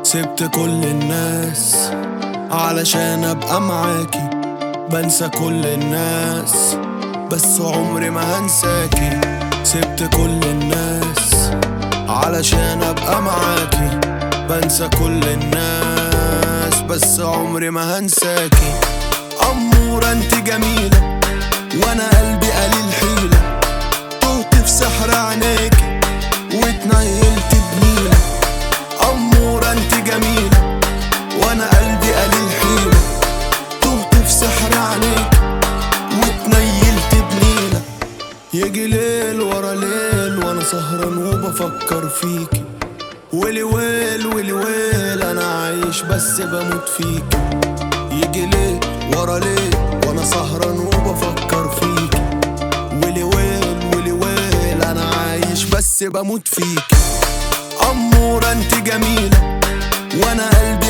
سبت كل الناس علشان ابقى معاكي بنسى كل الناس بس عمري ما هنساكي سبت كل الناس علشان ابقى معاكي بنسى كل الناس بس عمري ما هنساكي أمورة انت جميلة وانا قلبي قليل حيلة تهت في سحر عينيكي واتنيلت بنيلة أمورة انت جميلة وانا قلبي قليل حيلة تهت في سحر عينيكي واتنيلت بنيلة يجي ليل ورا ليل وانا سهران وبفكر فيكي ويلي ويل ويلي ويل انا عايش بس بموت فيكي يجي ليل ورا ليل وانا سهران وبفكر فيكي ويلي ويل ويلي ويل انا عايش بس بموت فيكي أمورة انت جميلة وانا قلبي